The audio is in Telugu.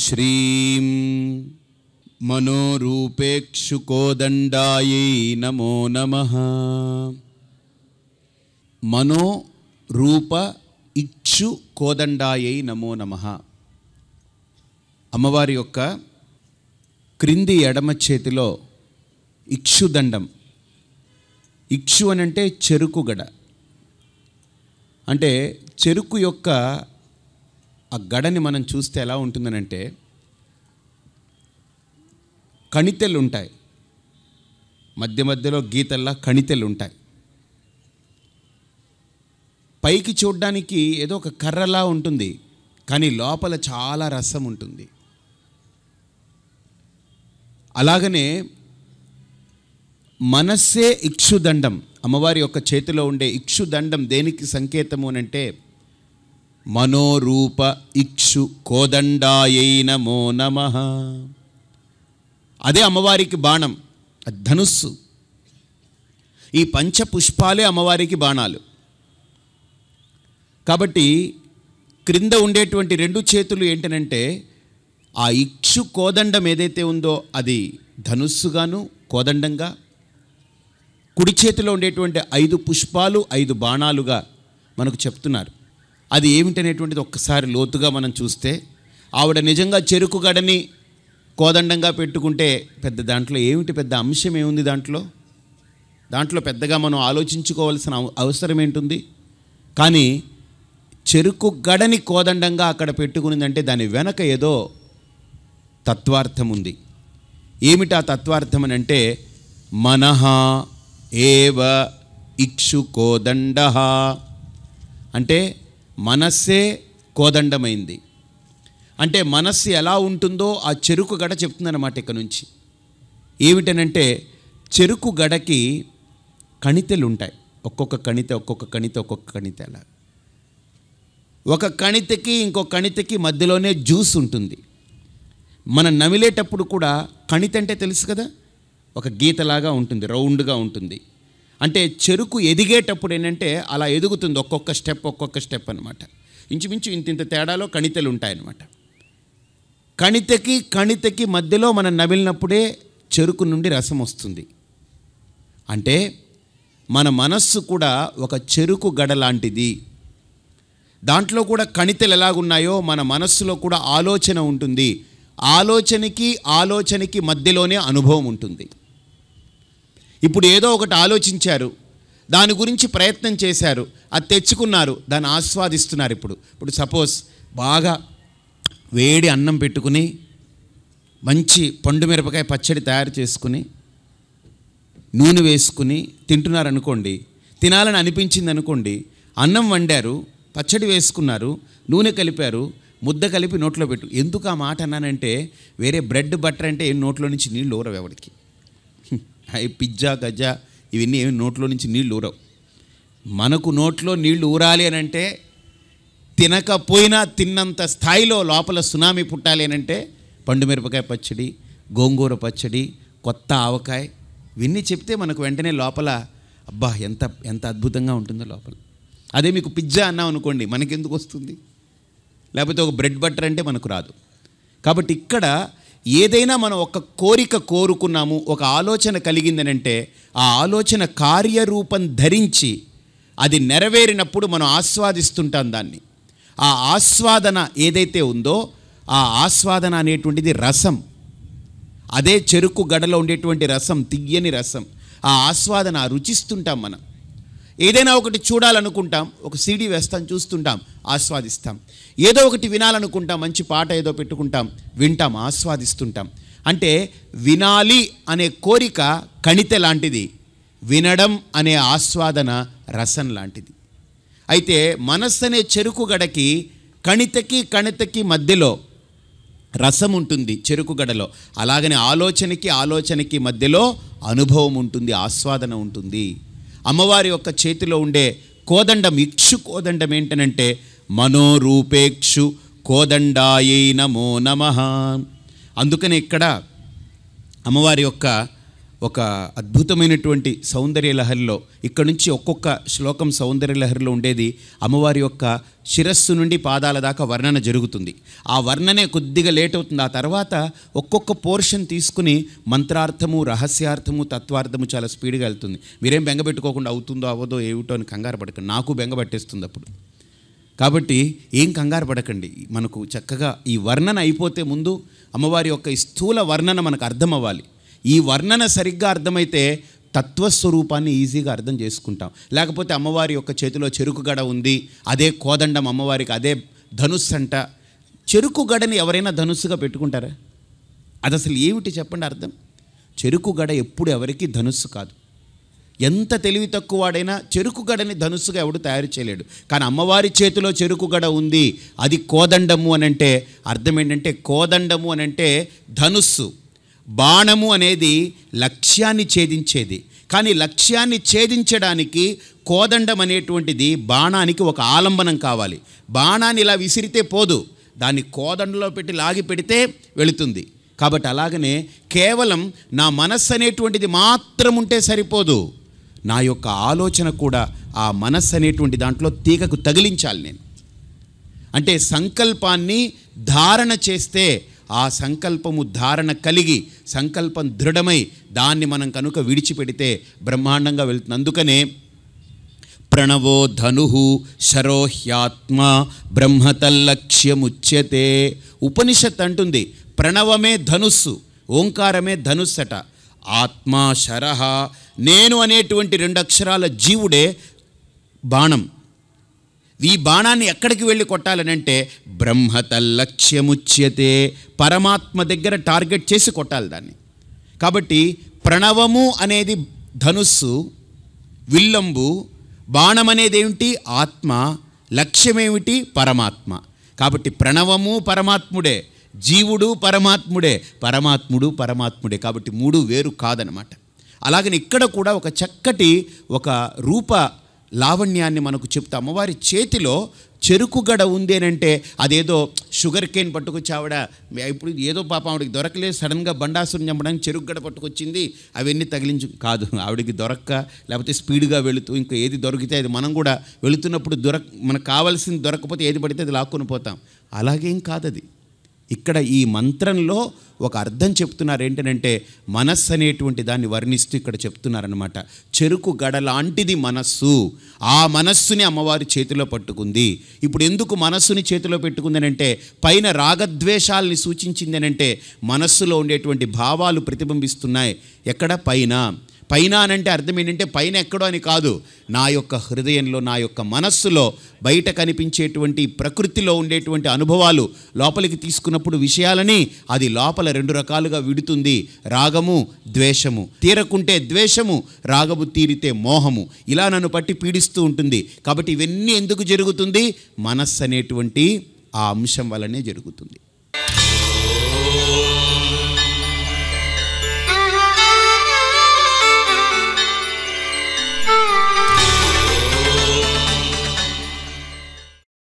శ్రీం మనోరూపేక్షుకోదండాయై నమో నమ మనో రూప ఇక్షు కోదండాయై నమో నమ అమ్మవారి యొక్క క్రింది ఎడమ చేతిలో ఇక్షుదండం ఇక్షు అని అంటే చెరుకు గడ అంటే చెరుకు యొక్క ఆ గడని మనం చూస్తే ఎలా ఉంటుందనంటే కణితెలు ఉంటాయి మధ్య మధ్యలో గీతల్లా కణితెలు ఉంటాయి పైకి చూడడానికి ఏదో ఒక కర్రలా ఉంటుంది కానీ లోపల చాలా రసం ఉంటుంది అలాగనే మనస్సే ఇక్షుదండం అమ్మవారి యొక్క చేతిలో ఉండే ఇక్షుదండం దేనికి సంకేతము అని అంటే మనోరూప ఇక్షు కోదండాయై నమో నమ అదే అమ్మవారికి బాణం అది ధనుస్సు ఈ పంచపుష్పాలే అమ్మవారికి బాణాలు కాబట్టి క్రింద ఉండేటువంటి రెండు చేతులు ఏంటనంటే ఆ ఇక్షు కోదండం ఏదైతే ఉందో అది ధనుస్సుగాను కోదండంగా కుడి చేతిలో ఉండేటువంటి ఐదు పుష్పాలు ఐదు బాణాలుగా మనకు చెప్తున్నారు అది ఏమిటనేటువంటిది ఒక్కసారి లోతుగా మనం చూస్తే ఆవిడ నిజంగా చెరుకు గడని కోదండంగా పెట్టుకుంటే పెద్ద దాంట్లో ఏమిటి పెద్ద అంశం ఏముంది దాంట్లో దాంట్లో పెద్దగా మనం ఆలోచించుకోవాల్సిన అవ- అవసరం ఏంటుంది కానీ చెరుకు గడని కోదండంగా అక్కడ పెట్టుకునిందంటే దాని వెనక ఏదో తత్వార్థం ఉంది ఏమిటి ఆ తత్వార్థం అని అంటే మనహ ఏవ ఇక్షు కోదండ అంటే మనస్సే కోదండమైంది అంటే మనస్సు ఎలా ఉంటుందో ఆ చెరుకు గడ చెప్తుందన్నమాట ఇక్కడ నుంచి ఏమిటనంటే చెరుకు గడకి కణితలు ఉంటాయి ఒక్కొక్క కణిత ఒక్కొక్క కణిత ఒక్కొక్క కణిత అలా ఒక కణితకి ఇంకో కణితకి మధ్యలోనే జ్యూస్ ఉంటుంది మనం నమిలేటప్పుడు కూడా కణిత అంటే తెలుసు కదా ఒక గీతలాగా ఉంటుంది రౌండ్గా ఉంటుంది అంటే చెరుకు ఎదిగేటప్పుడు ఏంటంటే అలా ఎదుగుతుంది ఒక్కొక్క స్టెప్ ఒక్కొక్క స్టెప్ అనమాట ఇంచుమించు ఇంత ఇంత తేడాలో కణితలు ఉంటాయన్నమాట కణితకి కణితకి మధ్యలో మనం నమిలినప్పుడే చెరుకు నుండి రసం వస్తుంది అంటే మన మనస్సు కూడా ఒక చెరుకు గడ లాంటిది దాంట్లో కూడా కణితలు ఎలాగున్నాయో మన మనస్సులో కూడా ఆలోచన ఉంటుంది ఆలోచనకి ఆలోచనకి మధ్యలోనే అనుభవం ఉంటుంది ఇప్పుడు ఏదో ఒకటి ఆలోచించారు దాని గురించి ప్రయత్నం చేశారు అది తెచ్చుకున్నారు దాన్ని ఆస్వాదిస్తున్నారు ఇప్పుడు ఇప్పుడు సపోజ్ బాగా వేడి అన్నం పెట్టుకుని మంచి పండు మిరపకాయ పచ్చడి తయారు చేసుకుని నూనె వేసుకుని తింటున్నారు అనుకోండి తినాలని అనిపించింది అనుకోండి అన్నం వండారు పచ్చడి వేసుకున్నారు నూనె కలిపారు ముద్ద కలిపి నోట్లో పెట్టు ఎందుకు ఆ మాట అన్నానంటే వేరే బ్రెడ్ బటర్ అంటే ఏం నోట్లో నుంచి నీళ్ళు ఊరవు ఎవరికి అవి పిజ్జా గజ్జా ఇవన్నీ ఏమి నోట్లో నుంచి నీళ్ళు ఊరవు మనకు నోట్లో నీళ్లు ఊరాలి అని అంటే తినకపోయినా తిన్నంత స్థాయిలో లోపల సునామీ పుట్టాలి అని అంటే పండు మిరపకాయ పచ్చడి గోంగూర పచ్చడి కొత్త ఆవకాయ ఇవన్నీ చెప్తే మనకు వెంటనే లోపల అబ్బా ఎంత ఎంత అద్భుతంగా ఉంటుందో లోపల అదే మీకు పిజ్జా అన్నాం అనుకోండి మనకెందుకు వస్తుంది లేకపోతే ఒక బ్రెడ్ బటర్ అంటే మనకు రాదు కాబట్టి ఇక్కడ ఏదైనా మనం ఒక కోరిక కోరుకున్నాము ఒక ఆలోచన కలిగిందనంటే ఆ ఆలోచన కార్యరూపం ధరించి అది నెరవేరినప్పుడు మనం ఆస్వాదిస్తుంటాం దాన్ని ఆ ఆస్వాదన ఏదైతే ఉందో ఆ ఆస్వాదన అనేటువంటిది రసం అదే చెరుకు గడలో ఉండేటువంటి రసం తియ్యని రసం ఆ ఆస్వాదన ఆ రుచిస్తుంటాం మనం ఏదైనా ఒకటి చూడాలనుకుంటాం ఒక సీడీ వేస్తాం చూస్తుంటాం ఆస్వాదిస్తాం ఏదో ఒకటి వినాలనుకుంటాం మంచి పాట ఏదో పెట్టుకుంటాం వింటాం ఆస్వాదిస్తుంటాం అంటే వినాలి అనే కోరిక కణిత లాంటిది వినడం అనే ఆస్వాదన రసం లాంటిది అయితే మనస్సు అనే చెరుకు గడకి కణితకి కణితకి మధ్యలో రసం ఉంటుంది చెరుకు గడలో అలాగనే ఆలోచనకి ఆలోచనకి మధ్యలో అనుభవం ఉంటుంది ఆస్వాదన ఉంటుంది అమ్మవారి యొక్క చేతిలో ఉండే కోదండం ఇక్షు కోదండం ఏంటనంటే మనోరూపేక్షు కోదండాయై నమో నమ అందుకని ఇక్కడ అమ్మవారి యొక్క ఒక అద్భుతమైనటువంటి సౌందర్య లహరిలో ఇక్కడ నుంచి ఒక్కొక్క శ్లోకం సౌందర్య లహరిలో ఉండేది అమ్మవారి యొక్క శిరస్సు నుండి పాదాల దాకా వర్ణన జరుగుతుంది ఆ వర్ణనే కొద్దిగా లేట్ అవుతుంది ఆ తర్వాత ఒక్కొక్క పోర్షన్ తీసుకుని మంత్రార్థము రహస్యార్థము తత్వార్థము చాలా స్పీడ్గా వెళ్తుంది మీరేం బెంగపెట్టుకోకుండా అవుతుందో అవ్వదో ఏమిటో అని కంగారు పడకండి నాకు బెంగ పట్టేస్తుంది అప్పుడు కాబట్టి ఏం కంగారు పడకండి మనకు చక్కగా ఈ వర్ణన అయిపోతే ముందు అమ్మవారి యొక్క ఈ స్థూల వర్ణన మనకు అర్థం అవ్వాలి ఈ వర్ణన సరిగ్గా అర్థమైతే తత్వస్వరూపాన్ని ఈజీగా అర్థం చేసుకుంటాం లేకపోతే అమ్మవారి యొక్క చేతిలో చెరుకు గడ ఉంది అదే కోదండం అమ్మవారికి అదే ధనుస్సు అంట చెరుకు గడని ఎవరైనా ధనుస్సుగా పెట్టుకుంటారా అది అసలు ఏమిటి చెప్పండి అర్థం చెరుకు గడ ఎప్పుడు ఎవరికి ధనుస్సు కాదు ఎంత తెలివి తక్కువ వాడైనా చెరుకు గడని ధనుస్సుగా ఎవడు తయారు చేయలేడు కానీ అమ్మవారి చేతిలో చెరుకు గడ ఉంది అది కోదండము అని అంటే అర్థం ఏంటంటే కోదండము అని అంటే ధనుస్సు బాణము అనేది లక్ష్యాన్ని ఛేదించేది కానీ లక్ష్యాన్ని ఛేదించడానికి కోదండం అనేటువంటిది బాణానికి ఒక ఆలంబనం కావాలి బాణాన్ని ఇలా విసిరితే పోదు దాన్ని కోదండలో పెట్టి లాగి పెడితే వెళుతుంది కాబట్టి అలాగనే కేవలం నా మనస్సు అనేటువంటిది మాత్రం ఉంటే సరిపోదు నా యొక్క ఆలోచన కూడా ఆ మనస్సు అనేటువంటి దాంట్లో తీగకు తగిలించాలి నేను అంటే సంకల్పాన్ని ధారణ చేస్తే ఆ సంకల్పము ధారణ కలిగి సంకల్పం దృఢమై దాన్ని మనం కనుక విడిచిపెడితే బ్రహ్మాండంగా వెళ్తుంది అందుకనే ప్రణవో ధను శరోహ్యాత్మ బ్రహ్మతల్లక్ష్యముచ్యతే ఉపనిషత్ అంటుంది ప్రణవమే ధనుస్సు ఓంకారమే ధనుస్సట ఆత్మ శరహ నేను అనేటువంటి రెండు అక్షరాల జీవుడే బాణం ఈ బాణాన్ని ఎక్కడికి వెళ్ళి కొట్టాలనంటే బ్రహ్మతల్లక్ష్యముచ్యతే పరమాత్మ దగ్గర టార్గెట్ చేసి కొట్టాలి దాన్ని కాబట్టి ప్రణవము అనేది ధనుస్సు విల్లంబు బాణం అనేది ఏమిటి ఆత్మ లక్ష్యమేమిటి పరమాత్మ కాబట్టి ప్రణవము పరమాత్ముడే జీవుడు పరమాత్ముడే పరమాత్ముడు పరమాత్ముడే కాబట్టి మూడు వేరు కాదనమాట అలాగని ఇక్కడ కూడా ఒక చక్కటి ఒక రూప లావణ్యాన్ని మనకు చెప్తా అమ్మవారి చేతిలో చెరుకు గడ ఉంది అని అంటే అదేదో షుగర్ కేన్ పట్టుకొచ్చి ఆవిడ ఇప్పుడు ఏదో పాపం ఆవిడకి దొరకలేదు సడన్గా బండాసుని చంపడానికి చెరుకు గడ పట్టుకొచ్చింది అవన్నీ తగిలించు కాదు ఆవిడకి దొరక్క లేకపోతే స్పీడ్గా వెళుతూ ఇంకా ఏది దొరికితే అది మనం కూడా వెళుతున్నప్పుడు దొరక మనకు కావాల్సింది దొరకకపోతే ఏది పడితే అది లాక్కొని పోతాం అలాగేం కాదది ఇక్కడ ఈ మంత్రంలో ఒక అర్థం చెప్తున్నారు ఏంటంటే మనస్సు అనేటువంటి దాన్ని వర్ణిస్తూ ఇక్కడ చెప్తున్నారనమాట చెరుకు గడ లాంటిది మనస్సు ఆ మనస్సుని అమ్మవారి చేతిలో పట్టుకుంది ఇప్పుడు ఎందుకు మనస్సుని చేతిలో పెట్టుకుందనంటే పైన రాగద్వేషాలని సూచించిందనంటే మనస్సులో ఉండేటువంటి భావాలు ప్రతిబింబిస్తున్నాయి ఎక్కడ పైన పైన అనంటే అర్థం ఏంటంటే పైన ఎక్కడో అని కాదు నా యొక్క హృదయంలో నా యొక్క మనస్సులో బయట కనిపించేటువంటి ప్రకృతిలో ఉండేటువంటి అనుభవాలు లోపలికి తీసుకున్నప్పుడు విషయాలని అది లోపల రెండు రకాలుగా విడుతుంది రాగము ద్వేషము తీరకుంటే ద్వేషము రాగము తీరితే మోహము ఇలా నన్ను పట్టి పీడిస్తూ ఉంటుంది కాబట్టి ఇవన్నీ ఎందుకు జరుగుతుంది మనస్సు అనేటువంటి ఆ అంశం వల్లనే జరుగుతుంది